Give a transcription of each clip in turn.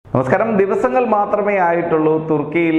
നമസ്കാരം ദിവസങ്ങൾ മാത്രമേ ആയിട്ടുള്ളൂ തുർക്കിയിൽ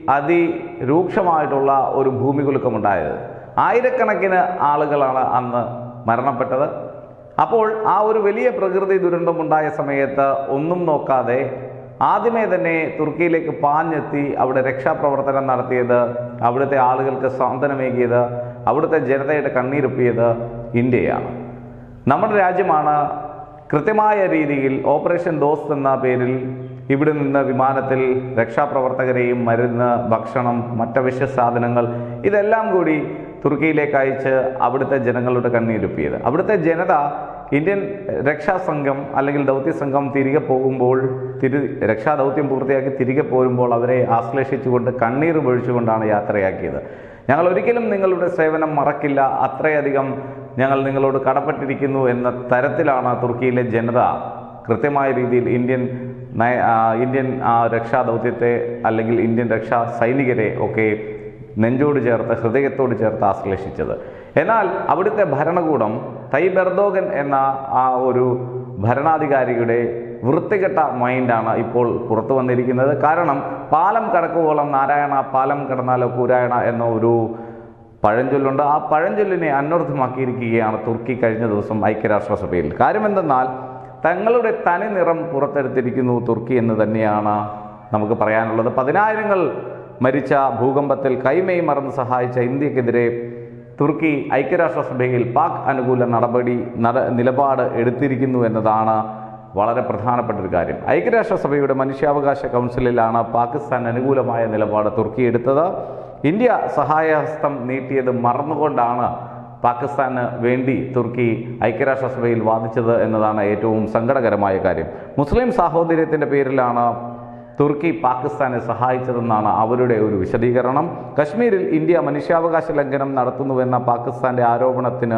അതിരൂക്ഷമായിട്ടുള്ള ഒരു ഭൂമികുലുക്കമുണ്ടായത് ആയിരക്കണക്കിന് ആളുകളാണ് അന്ന് മരണപ്പെട്ടത് അപ്പോൾ ആ ഒരു വലിയ പ്രകൃതി ദുരന്തമുണ്ടായ സമയത്ത് ഒന്നും നോക്കാതെ ആദ്യമേ തന്നെ തുർക്കിയിലേക്ക് പാഞ്ഞെത്തി അവിടെ രക്ഷാപ്രവർത്തനം നടത്തിയത് അവിടുത്തെ ആളുകൾക്ക് സാന്ത്വനമേകിയത് അവിടുത്തെ ജനതയുടെ കണ്ണീരൊപ്പിയത് ഇന്ത്യയാണ് നമ്മുടെ രാജ്യമാണ് കൃത്യമായ രീതിയിൽ ഓപ്പറേഷൻ ദോസ്ത് എന്ന പേരിൽ ഇവിടെ നിന്ന് വിമാനത്തിൽ രക്ഷാപ്രവർത്തകരെയും മരുന്ന് ഭക്ഷണം മറ്റവശ്യ സാധനങ്ങൾ ഇതെല്ലാം കൂടി തുർക്കിയിലേക്ക് അയച്ച് അവിടുത്തെ ജനങ്ങളുടെ കണ്ണീരൊപ്പിയത് അവിടുത്തെ ജനത ഇന്ത്യൻ രക്ഷാസംഘം അല്ലെങ്കിൽ ദൗത്യ സംഘം തിരികെ പോകുമ്പോൾ തിരി രക്ഷാദൗത്യം പൂർത്തിയാക്കി തിരികെ പോരുമ്പോൾ അവരെ ആശ്ലേഷിച്ചുകൊണ്ട് കണ്ണീർ പൊഴിച്ചുകൊണ്ടാണ് യാത്രയാക്കിയത് ഞങ്ങൾ ഒരിക്കലും നിങ്ങളുടെ സേവനം മറക്കില്ല അത്രയധികം ഞങ്ങൾ നിങ്ങളോട് കടപ്പെട്ടിരിക്കുന്നു എന്ന തരത്തിലാണ് തുർക്കിയിലെ ജനത കൃത്യമായ രീതിയിൽ ഇന്ത്യൻ നയ ആ, ഇന്ത്യൻ ആ രക്ഷാദൗത്യത്തെ അല്ലെങ്കിൽ ഇന്ത്യൻ രക്ഷാ സൈനികരെ ഒക്കെ നെഞ്ചോട് ചേർത്ത് ഹൃദയത്തോട് ചേർത്ത് ആശ്ലേഷിച്ചത് എന്നാൽ അവിടുത്തെ ഭരണകൂടം തയ്യബ് എർദോഗൻ എന്ന ആ ഒരു ഭരണാധികാരിയുടെ വൃത്തികെട്ട മൈൻഡാണ് ഇപ്പോൾ പുറത്തു വന്നിരിക്കുന്നത് കാരണം പാലം കടക്കുവോളം നാരായണ പാലം കടന്നാലോ കൂരായണ എന്ന ഒരു പഴഞ്ചൊല്ലുണ്ട് ആ പഴഞ്ചൊല്ലിനെ അനർത്ഥമാക്കിയിരിക്കുകയാണ് തുർക്കി കഴിഞ്ഞ ദിവസം ഐക്യരാഷ്ട്രസഭയിൽ കാര്യമെന്തെന്നാൽ തങ്ങളുടെ തനി നിറം പുറത്തെടുത്തിരിക്കുന്നു തുർക്കി എന്ന് തന്നെയാണ് നമുക്ക് പറയാനുള്ളത് പതിനായിരങ്ങൾ മരിച്ച ഭൂകമ്പത്തിൽ കൈമൈ മറന്ന് സഹായിച്ച ഇന്ത്യക്കെതിരെ തുർക്കി ഐക്യരാഷ്ട്രസഭയിൽ പാക് അനുകൂല നടപടി നട നിലപാട് എടുത്തിരിക്കുന്നു എന്നതാണ് വളരെ പ്രധാനപ്പെട്ട ഒരു കാര്യം ഐക്യരാഷ്ട്രസഭയുടെ മനുഷ്യാവകാശ കൗൺസിലിലാണ് പാകിസ്ഥാൻ അനുകൂലമായ നിലപാട് തുർക്കി എടുത്തത് ഇന്ത്യ സഹായഹസ്തം നീട്ടിയത് മറന്നുകൊണ്ടാണ് പാകിസ്ഥാന് വേണ്ടി തുർക്കി ഐക്യരാഷ്ട്രസഭയിൽ വാദിച്ചത് എന്നതാണ് ഏറ്റവും സങ്കടകരമായ കാര്യം മുസ്ലിം സാഹോദര്യത്തിൻ്റെ പേരിലാണ് തുർക്കി പാകിസ്ഥാനെ സഹായിച്ചതെന്നാണ് അവരുടെ ഒരു വിശദീകരണം കശ്മീരിൽ ഇന്ത്യ മനുഷ്യാവകാശ ലംഘനം നടത്തുന്നുവെന്ന പാകിസ്ഥാന്റെ ആരോപണത്തിന്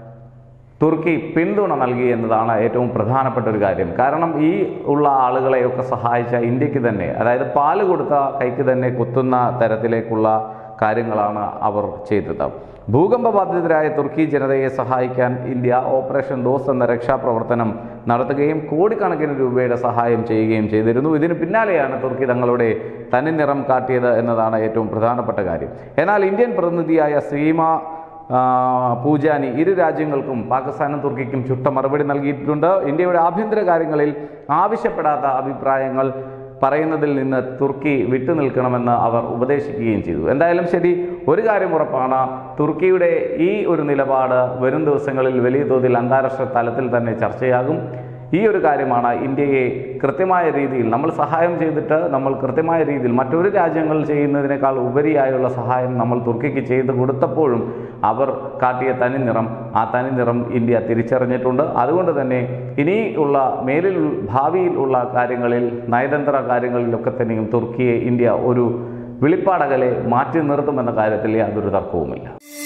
തുർക്കി പിന്തുണ നൽകി എന്നതാണ് ഏറ്റവും പ്രധാനപ്പെട്ട ഒരു കാര്യം കാരണം ഈ ഉള്ള ആളുകളെയൊക്കെ സഹായിച്ച ഇന്ത്യക്ക് തന്നെ അതായത് പാല് കൊടുത്ത കൈക്ക് തന്നെ കുത്തുന്ന തരത്തിലേക്കുള്ള കാര്യങ്ങളാണ് അവർ ചെയ്തത് ഭൂകമ്പ ബാധിതരായ തുർക്കി ജനതയെ സഹായിക്കാൻ ഇന്ത്യ ഓപ്പറേഷൻ ദോസ് എന്ന രക്ഷാപ്രവർത്തനം നടത്തുകയും കോടിക്കണക്കിന് രൂപയുടെ സഹായം ചെയ്യുകയും ചെയ്തിരുന്നു ഇതിന് പിന്നാലെയാണ് തുർക്കി തങ്ങളുടെ തനി നിറം കാട്ടിയത് എന്നതാണ് ഏറ്റവും പ്രധാനപ്പെട്ട കാര്യം എന്നാൽ ഇന്ത്യൻ പ്രതിനിധിയായ സീമ ആ, പൂജാനി ഇരു രാജ്യങ്ങൾക്കും പാകിസ്ഥാനും തുർക്കിക്കും ചുട്ട മറുപടി നൽകിയിട്ടുണ്ട് ഇന്ത്യയുടെ ആഭ്യന്തര കാര്യങ്ങളിൽ ആവശ്യപ്പെടാത്ത അഭിപ്രായങ്ങൾ പറയുന്നതിൽ നിന്ന് തുർക്കി വിട്ടുനിൽക്കണമെന്ന് അവർ ഉപദേശിക്കുകയും ചെയ്തു എന്തായാലും ശരി ഒരു കാര്യം ഉറപ്പാണ് തുർക്കിയുടെ ഈ ഒരു നിലപാട് വരും ദിവസങ്ങളിൽ വലിയ തോതിൽ അന്താരാഷ്ട്ര തലത്തിൽ തന്നെ ചർച്ചയാകും ഈ ഒരു കാര്യമാണ് ഇന്ത്യയെ കൃത്യമായ രീതിയിൽ നമ്മൾ സഹായം ചെയ്തിട്ട് നമ്മൾ കൃത്യമായ രീതിയിൽ മറ്റൊരു രാജ്യങ്ങൾ ചെയ്യുന്നതിനേക്കാൾ ഉപരിയായുള്ള സഹായം നമ്മൾ തുർക്കിക്ക് ചെയ്ത് കൊടുത്തപ്പോഴും അവർ കാട്ടിയ തനി നിറം ആ തനി നിറം ഇന്ത്യ തിരിച്ചറിഞ്ഞിട്ടുണ്ട് അതുകൊണ്ട് തന്നെ ഇനി ഉള്ള മേലിൽ ഭാവിയിൽ ഉള്ള കാര്യങ്ങളിൽ നയതന്ത്ര കാര്യങ്ങളിലൊക്കെ തന്നെയും തുർക്കിയെ ഇന്ത്യ ഒരു വെളിപ്പാടകലെ മാറ്റി നിർത്തുമെന്ന കാര്യത്തിൽ യാതൊരു തർക്കവുമില്ല